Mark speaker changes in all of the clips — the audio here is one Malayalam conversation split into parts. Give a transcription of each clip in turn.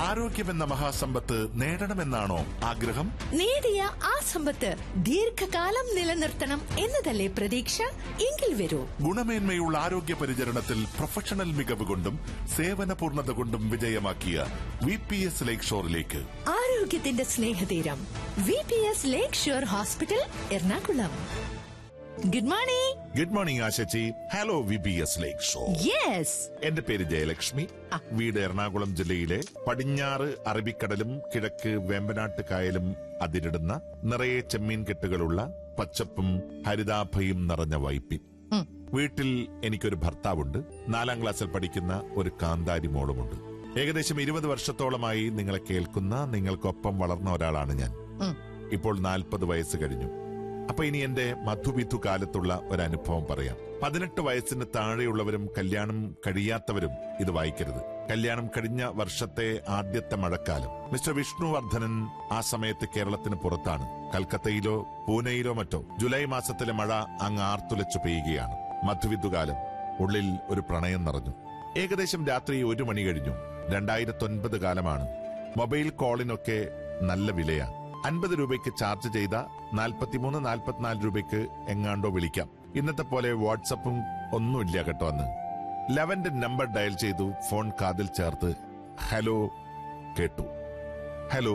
Speaker 1: ആരോഗ്യമെന്ന മഹാസമ്പത്ത് നേടണമെന്നാണോ ആഗ്രഹം
Speaker 2: നേടിയ ആ സമ്പത്ത് ദീർഘകാലം നിലനിർത്തണം എന്നതല്ലേ പ്രതീക്ഷ എങ്കിൽ വരൂ
Speaker 1: ഗുണമേന്മയുള്ള ആരോഗ്യ പരിചരണത്തിൽ പ്രൊഫഷണൽ മികവ് കൊണ്ടും സേവന പൂർണ്ണത കൊണ്ടും വിജയമാക്കിയ വി പി എസ് ലേക്ക് ഷോറിലേക്ക്
Speaker 2: ആരോഗ്യത്തിന്റെ സ്നേഹതീരം V P S lakeshore hospital Ernakulam good morning
Speaker 1: good morning ആശച്ചി hello V P S lakeshore
Speaker 2: yes
Speaker 1: എന്റെ പേര് ജയലക്ഷ്മി വീട് എറണാകുളം ജില്ലയിലെ പടിഞ്ഞാറ് അറബിക്കടലും കിഴക്ക് വേമ്പനാട്ട് കായലും അതിരിടുന്ന നിറയെ ചെമ്മീൻ കെട്ടുകളുള്ള പച്ചപ്പും ഹരിതാഭയും നിറഞ്ഞ വൈപ്പിൻ വീട്ടിൽ എനിക്കൊരു ഭർത്താവുണ്ട് നാലാം ക്ലാസ്സിൽ പഠിക്കുന്ന ഒരു കാന്താരി മോളുമുണ്ട് ഏകദേശം ഇരുപത് വർഷത്തോളമായി നിങ്ങളെ കേൾക്കുന്ന നിങ്ങൾക്കൊപ്പം വളർന്ന ഒരാളാണ് ഞാൻ ഇപ്പോൾ നാൽപ്പത് വയസ്സ് കഴിഞ്ഞു അപ്പൊ ഇനി എന്റെ മധുവിധു കാലത്തുള്ള ഒരു അനുഭവം പറയാം പതിനെട്ട് വയസ്സിന് താഴെയുള്ളവരും കല്യാണം കഴിയാത്തവരും ഇത് വായിക്കരുത് കല്യാണം കഴിഞ്ഞ വർഷത്തെ ആദ്യത്തെ മഴക്കാലം മിസ്റ്റർ വിഷ്ണുവർദ്ധനൻ ആ സമയത്ത് കേരളത്തിന് പുറത്താണ് കൽക്കത്തയിലോ പൂനെയിലോ മറ്റോ ജൂലൈ മാസത്തിലെ മഴ അങ്ങ് ആർത്തുലച്ചു പെയ്യുകയാണ് മധുവിധുകാലം ഉള്ളിൽ ഒരു പ്രണയം നിറഞ്ഞു ഏകദേശം രാത്രി ഒരു മണി കഴിഞ്ഞു രണ്ടായിരത്തൊൻപത് കാലമാണ് മൊബൈൽ കോളിനൊക്കെ നല്ല വിലയാണ് അൻപത് രൂപയ്ക്ക് ചാർജ് ചെയ്ത നാൽപ്പത്തിമൂന്ന് നാൽപ്പത്തിനാല് രൂപയ്ക്ക് എങ്ങാണ്ടോ വിളിക്കാം ഇന്നത്തെ പോലെ വാട്സപ്പും ഒന്നുമില്ല കേട്ടോ അന്ന് ലെവന്റെ നമ്പർ ഡയൽ ചെയ്തു ഫോൺ കാതിൽ ചേർത്ത് ഹലോ കേട്ടു ഹലോ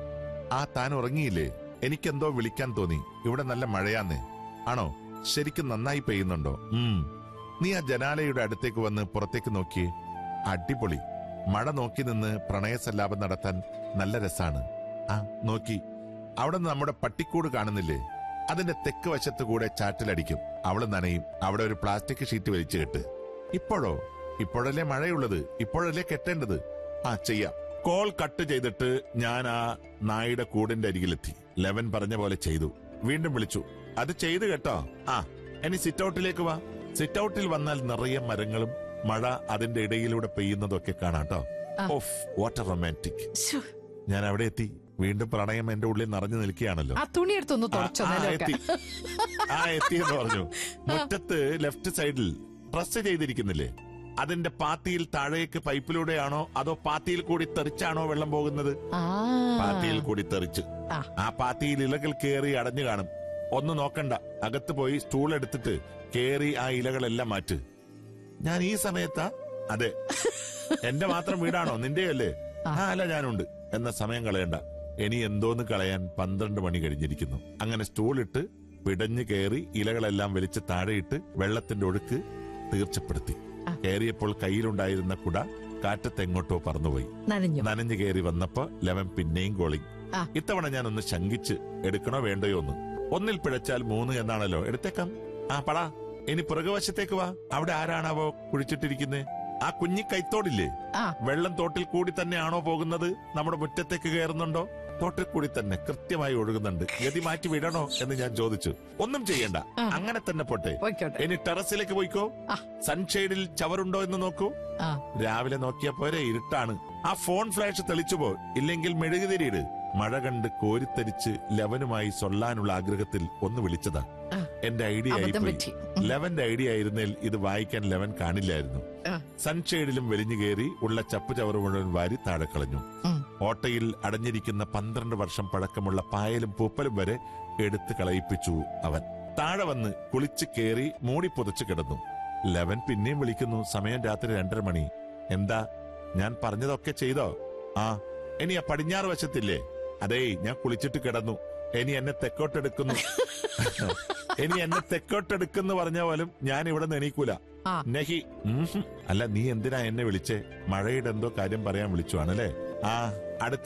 Speaker 1: ആ താൻ ഉറങ്ങിയില്ലേ എനിക്കെന്തോ വിളിക്കാൻ തോന്നി ഇവിടെ നല്ല മഴയാന്ന് ആണോ ശരിക്കും നന്നായി പെയ്യുന്നുണ്ടോ ഉം നീ ആ ജനാലയുടെ അടുത്തേക്ക് വന്ന് പുറത്തേക്ക് നോക്കിയേ അടിപൊളി മഴ നോക്കി നിന്ന് പ്രണയസല്ലാപം നടത്താൻ നല്ല രസാണ് ആ നോക്കി അവിടെ നമ്മുടെ പട്ടിക്കൂട് കാണുന്നില്ലേ അതിന്റെ തെക്ക് വശത്ത് കൂടെ ചാറ്റിലടിക്കും അവള് നനയും അവിടെ ഒരു പ്ലാസ്റ്റിക് ഷീറ്റ് വലിച്ചു കെട്ട് ഇപ്പോഴോ ഇപ്പോഴല്ലേ മഴയുള്ളത് ഇപ്പോഴല്ലേ കെട്ടേണ്ടത് ആ ചെയ്യാം കോൾ കട്ട് ചെയ്തിട്ട് ഞാൻ ആ നായുടെ കൂടിന്റെ അരികിലെത്തി ലെവൻ പറഞ്ഞ പോലെ ചെയ്തു വീണ്ടും വിളിച്ചു അത് ചെയ്തു കേട്ടോ ആ ഇനി സിറ്റ് ഔട്ടിലേക്ക് വാ സിറ്റ് ഔട്ടിൽ വന്നാൽ നിറയെ മരങ്ങളും മഴ അതിന്റെ ഇടയിലൂടെ പെയ്യുന്നതൊക്കെ കാണാട്ടോ ഓഫ് വാട്ടർ റൊമാൻറ്റിക്
Speaker 2: ശ്ശോ,
Speaker 1: ഞാൻ അവിടെ എത്തി വീണ്ടും പ്രണയം എന്റെ ഉള്ളിൽ നിറഞ്ഞു നിൽക്കുകയാണല്ലോ
Speaker 3: ആ തുണി എടുത്തൊന്ന്
Speaker 1: ആ,
Speaker 3: തുടച്ചോ
Speaker 1: ആ,
Speaker 3: നിലമൊക്കെ
Speaker 1: എത്തി. ആ എത്തി എന്ന് പറഞ്ഞു മുറ്റത്ത് ലെഫ്റ്റ് സൈഡിൽ പ്രസ് ചെയ്തിരിക്കുന്നില്ലേ അതിന്റെ പാത്തിയിൽ താഴേക്ക് പൈപ്പിലൂടെയാണോ അതോ പാത്തിയിൽ കൂടി തെറിച്ചാണോ വെള്ളം പോകുന്നത്
Speaker 3: ആ
Speaker 1: പാത്തിയിൽ കൂടി തെറിച്ച്
Speaker 3: ആ.
Speaker 1: ആ പാത്തിയിൽ ഇലകൾ കേറി അടഞ്ഞു കാണും ഒന്ന് നോക്കണ്ട അകത്ത് പോയി സ്റ്റൂൾ എടുത്തിട്ട് കേറി ആ ഇലകളെല്ലാം മാറ്റ് ഞാൻ ഈ സമയത്താ അതെ എന്റെ മാത്രം വീടാണോ നിന്റെയല്ലേ ആ അല്ല ഞാനുണ്ട് എന്ന സമയം കളയണ്ട ഇനി എന്തോന്ന് കളയാൻ പന്ത്രണ്ട് മണി കഴിഞ്ഞിരിക്കുന്നു അങ്ങനെ സ്റ്റൂൾ ഇട്ട് പിടഞ്ഞു കയറി ഇലകളെല്ലാം വലിച്ച് താഴെയിട്ട് വെള്ളത്തിന്റെ ഒഴുക്ക് തീർച്ചപ്പെടുത്തി കയറിയപ്പോൾ കയ്യിലുണ്ടായിരുന്ന കുട കാറ്റത്ത് എങ്ങോട്ടോ പറന്നുപോയി
Speaker 3: നനഞ്ഞു
Speaker 1: നനഞ്ഞു കയറി വന്നപ്പോ ലെവൻ പിന്നെയും കോളിംഗ്
Speaker 3: ആ.
Speaker 1: ഇത്തവണ ഞാൻ ഒന്ന് ശങ്കിച്ച് എടുക്കണോ വേണ്ടയോ എന്ന് ഒന്നിൽ പിഴച്ചാൽ മൂന്ന് എന്നാണല്ലോ എടുത്തേക്കാം ആ പടാ ഇനി പുറകുവശത്തേക്ക് വാ അവിടെ ആരാണാവോ കുഴിച്ചിട്ടിരിക്കുന്നത് ആ കുഞ്ഞി കൈത്തോടില്ലേ
Speaker 3: ആ
Speaker 1: വെള്ളം തോട്ടിൽ കൂടി തന്നെയാണോ പോകുന്നത് നമ്മുടെ മുറ്റത്തേക്ക് കയറുന്നുണ്ടോ തോട്ടിൽ കൂടി തന്നെ കൃത്യമായി ഒഴുകുന്നുണ്ട് ഗതി മാറ്റി വിടണോ എന്ന് ഞാൻ ചോദിച്ചു ഒന്നും ചെയ്യണ്ട അങ്ങനെ തന്നെ പോട്ടെ
Speaker 3: പോയിക്കോട്ടെ
Speaker 1: ഇനി ടെറസിലേക്ക് പോയിക്കോ
Speaker 3: ആ.
Speaker 1: സൺഷെയ്ഡിൽ ചവറുണ്ടോ എന്ന് നോക്കൂ
Speaker 3: ആ
Speaker 1: രാവിലെ നോക്കിയ പോരെ ഇരുട്ടാണ് ആ ഫോൺ ഫ്ലാഷ് തെളിച്ചുപോ ഇല്ലെങ്കിൽ മെഴുകുതിരിയിട് മഴ കണ്ട് കോരിത്തരിച്ച് ലെവനുമായി സൊല്ലാനുള്ള ആഗ്രഹത്തിൽ ഒന്ന് വിളിച്ചതാ
Speaker 3: ആ.
Speaker 1: എന്റെ ഐഡിയ
Speaker 3: അബദ്ധം
Speaker 1: ആയിപ്പോയി
Speaker 3: പറ്റി.
Speaker 1: ലെവന്റെ ഐഡിയ ആയിരുന്നേൽ ഇത് വായിക്കാൻ ലെവൻ കാണില്ലായിരുന്നു
Speaker 3: ആ.
Speaker 1: സൺഷെയ്ഡിലും വലിഞ്ഞു കയറി ഉള്ള ചപ്പ് ചവറ് മുഴുവൻ വാരി താഴെ കളഞ്ഞു
Speaker 3: ഉം.
Speaker 1: ഓട്ടയിൽ അടഞ്ഞിരിക്കുന്ന പന്ത്രണ്ട് വർഷം പഴക്കമുള്ള പായലും പൂപ്പലും വരെ എടുത്തു കളയിപ്പിച്ചു അവൻ താഴെ വന്ന് കുളിച്ച് കയറി മൂടി പുതച്ചു കിടന്നു ലെവൻ പിന്നെയും വിളിക്കുന്നു സമയം രാത്രി രണ്ടര മണി എന്താ ഞാൻ പറഞ്ഞതൊക്കെ ചെയ്തോ ആ ഇനി ആ പടിഞ്ഞാറ് വശത്തില്ലേ അതേ ഞാൻ കുളിച്ചിട്ട് കിടന്നു ഇനി എന്നെ തെക്കോട്ടെടുക്കുന്നു ഇനി എന്നെ തെക്കോട്ടെടുക്കുന്നു പറഞ്ഞ പോലും ഞാൻ ഇവിടെ നിന്ന് എണീക്കൂല
Speaker 3: ആ.
Speaker 1: നഹി ഉംഹും. അല്ല നീ എന്തിനാ എന്നെ വിളിച്ചേ മഴയുടെ എന്തോ കാര്യം പറയാൻ വിളിച്ചു ആണല്ലേ ആ അടുത്ത